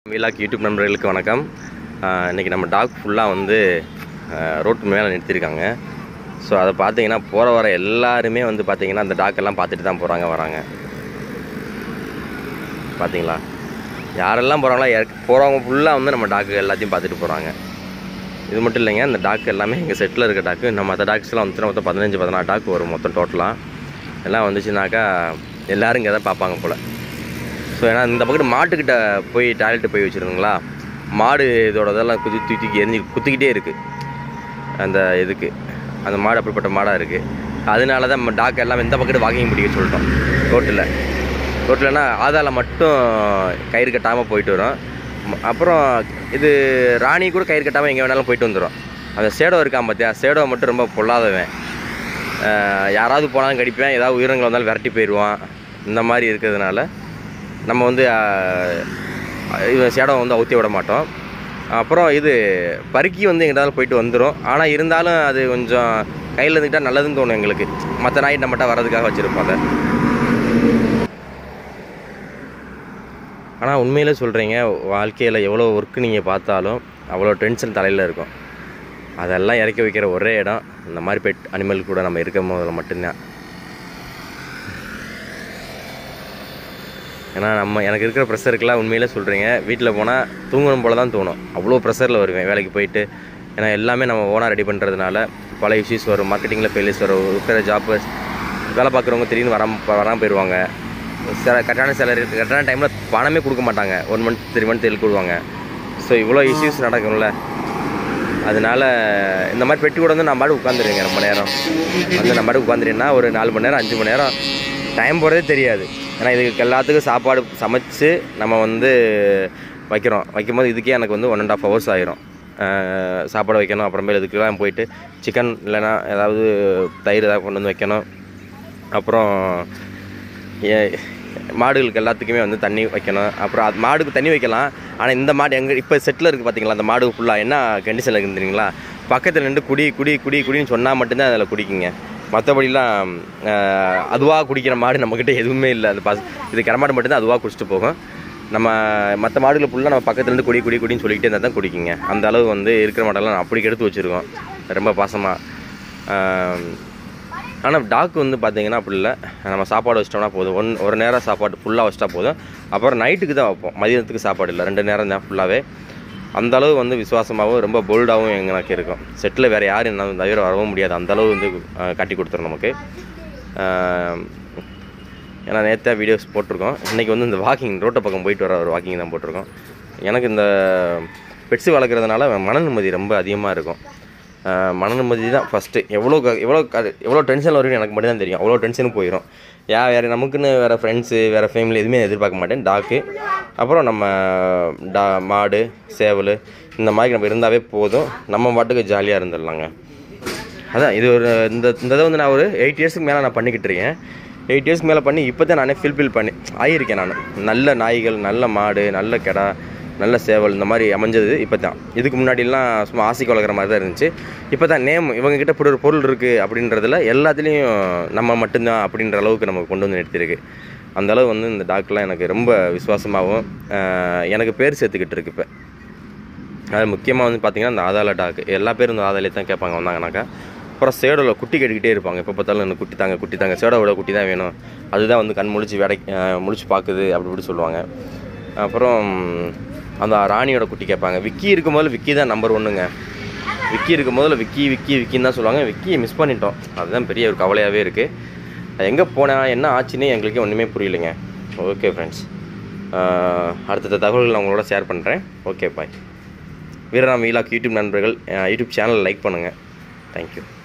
vlog YouTube நண்பர்களுக்கு வணக்கம் ஆஹ் இன்னைக்கு நம்ம டாக் ஃபுல்லாக வந்து ஆஹ் ரோட்டு மேலே நிறுத்தியிருக்காங்க ஸோ அதை பார்த்தீங்கன்னா போகிற வர எல்லாருமே வந்து பார்த்தீங்கன்னா அந்த டாக் எல்லாம் பார்த்துட்டு தான் போகிறாங்க வராங்க பார்த்தீங்களா யாரெல்லாம் போகிறாங்களோ போகிறவங்க ஃபுல்லாக வந்து நம்ம டாக்கு எல்லாத்தையும் பார்த்துட்டு போகிறாங்க இது மட்டும் இல்லைங்க இந்த டாக் எல்லாமே எங்கள் செட்டில் இருக்க டாக்கு நம்ம மற்ற டாக்ஸ்லாம் வந்துச்சுன்னா மொத்தம் பதினஞ்சு பதினாறு டாக் வரும் மொத்தம் டோட்டலாக எல்லாம் வந்துச்சுனாக்கா எல்லோரும் இங்கே தான் பார்ப்பாங்க போல் ஸோ ஏன்னா இந்த பக்கத்து மாட்டுக்கிட்ட போய் டாய்லெட்டு போய் வச்சுருந்துங்களா மாடு இதோட இதெல்லாம் குத்தி தூக்கி தூக்கி எரிஞ்சு குத்திக்கிட்டே இருக்குது அந்த இதுக்கு அந்த மாடு அப்படிப்பட்ட மாடாக இருக்குது அதனால தான் நம்ம டாக் எல்லாம் இந்த பக்கத்து வாக்கிங் பிடிக்க சொல்லிட்டோம் ரோட்டில் ரோட்டில்னா ஆதால மட்டும் கயிறு கட்டாமல் போயிட்டு வரும் ம- அப்புறம் இது ராணி கூட கயிறு கட்டாமல் எங்கே வேணாலும் போயிட்டு வந்துடும் அந்த சேடோ இருக்கான் பார்த்தியா சேடோ மட்டும் ரொம்ப பொல்லாதவன் அஹ் யாராவது போனாலும் கடிப்பேன் ஏதாவது உயிரினங்கள் வந்தாலும் விரட்டி போயிடுவான் இந்த மாதிரி இருக்கிறதுனால நம்ம வந்து அஹ், இவன் சேடம் வந்து அவுத்தி விட மாட்டோம் அப்புறம் இது பருக்கி வந்து எங்கிட்டாலும் போயிட்டு வந்துடும் ஆனால் இருந்தாலும் அது கொஞ்சம் கையில் இருந்துக்கிட்டால் நல்லதுன்னு தோணும் எங்களுக்கு மற்ற நாய் நம்மகிட்ட வர்றதுக்காக வச்சுருப்போம் அதை ஆனால் உண்மையிலே சொல்கிறீங்க வாழ்க்கையில் எவ்வளோ ஒர்க்கு நீங்கள் பார்த்தாலும் அவ்வளோ டென்ஷன் தலையில் இருக்கும் அதெல்லாம் இறக்கி வைக்கிற ஒரே இடம் இந்த மாதிரி பெட் அனிமல் கூட நம்ம இருக்கும் போதில் மட்டும்தான் ஏன்னா நம்ம எனக்கு இருக்கிற ப்ரெஷருக்கெல்லாம் உண்மையிலே சொல்கிறீங்க வீட்டில் போனால் தூங்கணும் போல தான் தோணும் அவ்வளோ ப்ரெஷரில் வருவேன் வேலைக்கு போயிட்டு ஏன்னா எல்லாமே நம்ம ஓனாக ரெடி பண்ணுறதுனால பல இஷ்யூஸ் வரும் மார்க்கெட்டிங்கில் ஃபெயிலியர்ஸ் வரும் இருக்கிற ஜாப் வேலை பார்க்குறவங்க திடீர்னு வராம வராமல் போயிடுவாங்க சில கரெக்டான சேலரி கரெக்டான டைமில் பணமே கொடுக்க மாட்டாங்க ஒன் மந்த் த்ரீ மந்த் எழுதி கொடுவாங்க ஸோ இவ்வளோ இஷ்யூஸ் நடக்கும்ல அதனால இந்த மாதிரி பெட்டி கூட வந்து நான் பாட்டு உட்காந்துருங்க ரொம்ப நேரம் வந்து நான் பாட்டு உட்காந்துருன்னா ஒரு நாலு மணி நேரம் அஞ்சு மணி நேரம் டைம் போகிறதே தெரியாது ஏன்னா இதுக்கு எல்லாத்துக்கும் சாப்பாடு சமைச்சு நம்ம வந்து வைக்கிறோம் வைக்கும்போது இதுக்கே எனக்கு வந்து ஒன் அண்ட் ஆஃப் ஹவர்ஸ் ஆயிரும் அஹ் சாப்பாடு வைக்கணும் அப்புறமேல் இதுக்கெல்லாம் போயிட்டு சிக்கன் இல்லைன்னா ஏதாவது தயிர் ஏதாவது கொண்டு வந்து வைக்கணும் அப்புறம் ஏ- மாடுகளுக்கு எல்லாத்துக்குமே வந்து தண்ணி வைக்கணும் அப்புறம் அது மாடுக்கு தண்ணி வைக்கலாம் ஆனால் இந்த மாடு எங்கே இப்போ செட்டில் இருக்குது பார்த்தீங்களா அந்த மாடு ஃபுல்லாக என்ன கண்டிஷனில் இருக்குது தெரியுங்களா பக்கத்தில் நின்று குடி குடி குடி குடின்னு சொன்னால் மட்டும்தான் அதில் குடிக்குங்க மற்றபடிலாம் அதுவாக குடிக்கிற மாடு நம்மக்கிட்ட எதுவுமே இல்லை அந்த பஸ் இது கிடமாடு மட்டும்தான் அதுவாக குடிச்சிட்டு போகும் நம்ம மற்ற மாடுகளை ஃபுல்லாக நம்ம பக்கத்துல இருந்து குடி குடி குடின்னு சொல்லிக்கிட்டே இருந்தால் தான் குடிக்குங்க அந்த அளவு வந்து இருக்கிற மாடெல்லாம் அப்படி எடுத்து வச்சுருக்கோம் ரொம்ப பாசமாக ஆனால் டாக் வந்து பார்த்தீங்கன்னா அப்படி இல்லை நம்ம சாப்பாடு வச்சிட்டோம்னா போதும் ஒன் ஒரு நேரம் சாப்பாடு ஃபுல்லாக வச்சிட்டா போதும் அப்புறம் நைட்டுக்கு தான் வைப்போம் மதியானத்துக்கு சாப்பாடு இல்லை ரெண்டு நேரம் தான் ஃபுல்லாகவே அந்த அளவு வந்து விசுவாசமாகவும் ரொம்ப போல்டாகவும் எனக்கு இருக்கும் செட்டில் வேறு யாரும் என்ன தவிர வரவும் முடியாது அந்த அளவு வந்து அஹ், காட்டி கொடுத்துரும் நமக்கு அஹ், ஏன்னா நேற்றா வீடியோஸ் போட்டிருக்கோம் இன்றைக்கி வந்து இந்த வாக்கிங் ரோட்டை பக்கம் போயிட்டு வர ஒரு வாக்கிங் தான் போட்டிருக்கோம் எனக்கு இந்த பெட்ஸு வளர்க்குறதுனால மன நிம்மதி ரொம்ப அதிகமாக இருக்கும் ஆஹ் மன நிம்மதி தான் ஃபஸ்ட்டு எவ்வளோ க எவ்வளோ க எவ்வளோ டென்ஷன் வரும்னு எனக்கு மட்டும் தான் தெரியும் அவ்வளோ டென்ஷனும் போயிடும் யா வேறு நமக்குன்னு வேறு ஃப்ரெண்ட்ஸு வேறு ஃபேமிலி எதுவுமே எதிர்பார்க்க மாட்டேன் டாக்கு அப்புறம் நம்ம டா மாடு சேவல் இந்த மாதிரி நம்ம இருந்தாவே போதும் நம்ம பாட்டுக்கு ஜாலியாக இருந்துடலாங்க அதான் இது ஒரு இந்த இந்த இதை வந்து நான் ஒரு எயிட் இயர்ஸ்க்கு மேலே நான் பண்ணிக்கிட்டு இருக்கேன் எயிட் இயர்ஸ்க்கு மேலே பண்ணி இப்போ தான் நானே ஃபில்ஃபில் பண்ணி ஆகியிருக்கேன் நான் நல்ல நாய்கள் நல்ல மாடு நல்ல கெடா நல்ல சேவல் இந்த மாதிரி அமைஞ்சது இப்போ தான் இதுக்கு முன்னாடிலாம் சும்மா ஆசைக்கு வளர்க்குற மாதிரி தான் இருந்துச்சு இப்போ தான் நேம் இவங்ககிட்ட இப்படி ஒரு பொருள் இருக்குது அப்படின்றதுல எல்லாத்துலேயும் நம்ம மட்டும்தான் அப்படின்ற அளவுக்கு நமக்கு கொண்டு வந்து நிறுத்தியிருக்கு அந்த அளவு வந்து இந்த டாக்லாம் எனக்கு ரொம்ப விசுவாசமாகவும் ஆஹ் எனக்கு பேர் சேர்த்துக்கிட்டு இருக்கு இப்போ அது முக்கியமாக வந்து பார்த்தீங்கன்னா இந்த ஆதாள டாக்கு எல்லா பேரும் இந்த ஆதாலே தான் கேட்பாங்க வந்தாங்கனாக்கா அப்புறம் சேடோவில் குட்டி கேட்டுக்கிட்டே இருப்பாங்க எப்போ பார்த்தாலும் இந்த குட்டி தாங்க குட்டி தாங்க சேடோவோட குட்டி தான் வேணும் அதுதான் வந்து கண் முழிச்சு வேடை முழிச்சு பார்க்குது அப்படி இப்படி சொல்லுவாங்க அப்புறம் அந்த ராணியோட குட்டி கேட்பாங்க விக்கி இருக்கும் போது விக்கி தான் நம்பர் ஒன்றுங்க விக்கி இருக்கும் போதில் விக்கி விக்கி விக்கின்னு தான் சொல்லுவாங்க விக்கியை மிஸ் பண்ணிட்டோம் அதுதான் பெரிய ஒரு கவலையாகவே இருக்குது எங்கே போனேன் என்ன ஆச்சுன்னு எங்களுக்கே ஒன்றுமே புரியலைங்க ஓகே ஃப்ரெண்ட்ஸ் அடுத்தடுத்த தகவல்கள் நான் உங்களோட ஷேர் பண்ணுறேன் ஓகே பாய் வீரராம் வீலாக் யூடியூப் நண்பர்கள் அஹ் யூடியூப் சேனல் லைக் பண்ணுங்கள் தேங்க்யூ